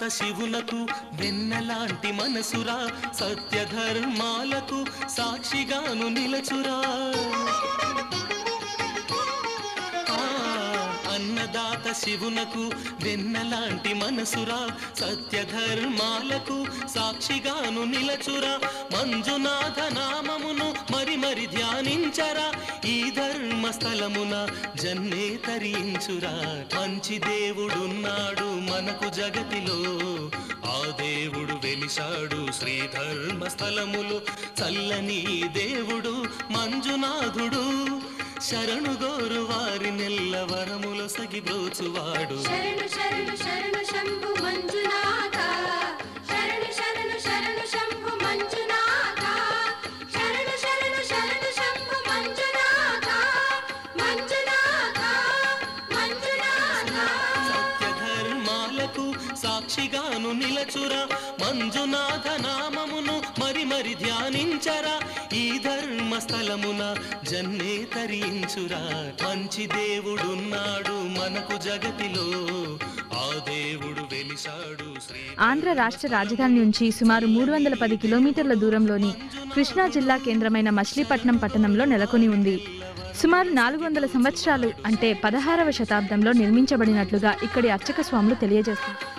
శివునకు వెన్నలాంటి మనసురా సత్య ధర్మాలకు సాక్షిగాను నిలచురా ఆ, అన్నదాత శివునకు వెన్నలాంటి మనసురా సత్య ధర్మాలకు సాక్షిగాను నిలచురా మంజునాథ నామమును మరి మరి ధ్యానించరా ఈ ధర్మ స్థలమున జన్మే తరించురా మంచి దేవుడున్నాడు మనకు జగతిలో ఆ దేవుడు వెలిశాడు శ్రీధర్మ స్థలములు చల్లని దేవుడు మంజునాథుడు శరణు గోరు వారి నెల్ల వరముల సగిబ్రోచువాడు శరణు శరణు శరణు శంభు మంజునాథ శరణు శరణు శరణు శంభు మంజునాథ శరణు శరణు శరణు శంభు మంజునాథ మంజునాథ మంజునాథ సత్య ధర్మాలకు సాక్షిగాను నిలచురా మంజునాథ నామమును మరి మరి ధ్యానించరా ఈ ధర్మ స్థలమున జన్మే తరించురా మంచి దేవుడున్నాడు మనకు జగతిలో ఆ దేవుడు వెలిశాడు శ్రీ ఆంధ్ర రాష్ట్ర రాజధాని నుంచి సుమారు మూడు వందల పది కిలోమీటర్ల దూరంలోని కృష్ణా జిల్లా కేంద్రమైన మచిలీపట్నం పట్టణంలో నెలకొని ఉంది సుమారు నాలుగు వందల సంవత్సరాలు అంటే పదహారవ శతాబ్దంలో నిర్మించబడినట్లుగా ఇక్కడి అర్చక స్వాములు తెలియజేస్తారు